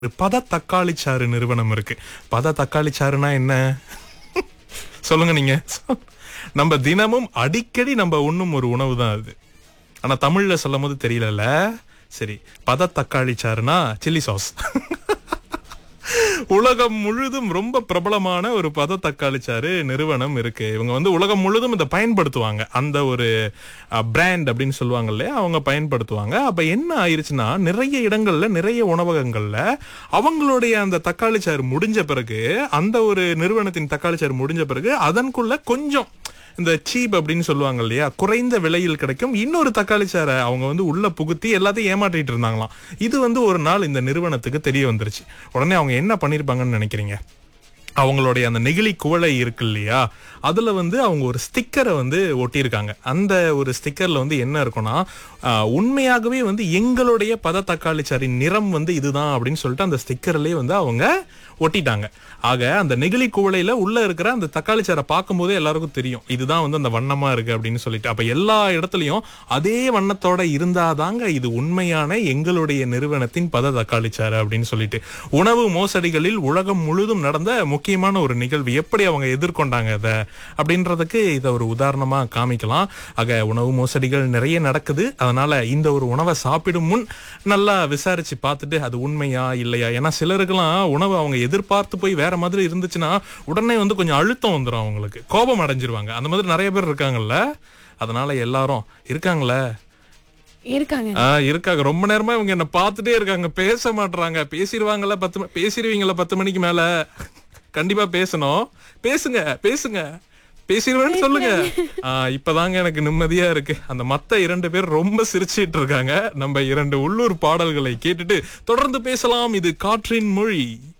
பத தக்காளி சாறு நிறுவனம் இருக்கு பத தக்காளி சாறுனா என்ன சொல்லுங்க நீங்க நம்ம தினமும் அடிக்கடி நம்ம உண்ணும் ஒரு உணவு தான் அது ஆனா தமிழ்ல சொல்லும் போது தெரியலல்ல சரி பத தக்காளி சாறுனா சில்லி சாஸ் உலகம் முழுதும் ரொம்ப பிரபலமான ஒரு பத தக்காளி சாறு நிறுவனம் இருக்கு இவங்க வந்து உலகம் முழுதும் இதை பயன்படுத்துவாங்க அந்த ஒரு பிராண்ட் அப்படின்னு சொல்லுவாங்க இல்லையா அவங்க பயன்படுத்துவாங்க அப்ப என்ன ஆயிருச்சுன்னா நிறைய இடங்கள்ல நிறைய உணவகங்கள்ல அவங்களுடைய அந்த தக்காளி சாறு முடிஞ்ச பிறகு அந்த ஒரு நிறுவனத்தின் தக்காளி சாறு முடிஞ்ச பிறகு அதன்குள்ள கொஞ்சம் இந்த சீப் அப்படின்னு சொல்லுவாங்க இல்லையா குறைந்த விலையில் கிடைக்கும் இன்னொரு தக்காளி சாரை அவங்க வந்து உள்ள புகுத்தி எல்லாத்தையும் ஏமாற்றிட்டு இருந்தாங்களாம் இது வந்து ஒரு நாள் இந்த நிறுவனத்துக்கு தெரிய வந்துருச்சு உடனே அவங்க என்ன பண்ணிருப்பாங்கன்னு நினைக்கிறீங்க அவங்களுடைய அந்த நெகிழி குவளை இருக்கு இல்லையா அதுல வந்து அவங்க ஒரு ஸ்டிக்கரை வந்து ஒட்டியிருக்காங்க அந்த ஒரு ஸ்டிக்கர்ல வந்து என்ன இருக்கும்னா ஆஹ், உண்மையாகவே வந்து எங்களுடைய பத தக்காளி சாரின் நிறம் வந்து இதுதான் அப்படின்னு சொல்லிட்டு அந்த ஸ்டிக்கர்லயே வந்து அவங்க ஒட்டிட்டாங்க ஆக அந்த நெகிழி குவளையில உள்ள இருக்கிற அந்த தக்காளி சாரை பார்க்கும்போதே எல்லாருக்கும் தெரியும் இதுதான் வந்து அந்த வண்ணமா இருக்கு அப்படின்னு சொல்லிட்டு அப்ப எல்லா இடத்துலயும் அதே வண்ணத்தோட இருந்தாதாங்க இது உண்மையான எங்களுடைய நிறுவனத்தின் பத தக்காளி சாறு அப்படின்னு சொல்லிட்டு உணவு மோசடிகளில் உலகம் முழுதும் நடந்த முக்கியமான ஒரு நிகழ்வு எப்படி அவங்க எதிர்கொண்டாங்க இதை அப்படின்றதுக்கு இதை ஒரு உதாரணமா காமிக்கலாம் ஆக உணவு மோசடிகள் நிறைய நடக்குது அதனால இந்த ஒரு உணவை சாப்பிடும் முன் நல்லா விசாரிச்சு பார்த்துட்டு அது உண்மையா இல்லையா ஏன்னா சிலருக்கெல்லாம் உணவு அவங்க எதிர்பார்த்து போய் வேற மாதிரி இருந்துச்சுன்னா உடனே வந்து கொஞ்சம் அழுத்தம் வந்துடும் அவங்களுக்கு கோபம் அடைஞ்சிருவாங்க அந்த மாதிரி நிறைய பேர் இருக்காங்கல்ல அதனால எல்லாரும் இருக்காங்களே இருக்காங்க ஆ இருக்காங்க ரொம்ப நேரமா இவங்க என்ன பார்த்துட்டே இருக்காங்க பேச மாட்றாங்க பேசிடுவாங்கல்ல பத்து ம- பேசிடுவீங்களா பத்து மணிக்கு மேல கண்டிப்பா பேசணும் பேசுங்க பேசுங்க பேசிடுவேன்னு சொல்லுங்க ஆ, இப்பதாங்க எனக்கு நிம்மதியா இருக்கு அந்த மத்த இரண்டு பேர் ரொம்ப சிரிச்சிட்டு இருக்காங்க நம்ம இரண்டு உள்ளூர் பாடல்களை கேட்டுட்டு தொடர்ந்து பேசலாம் இது காற்றின் மொழி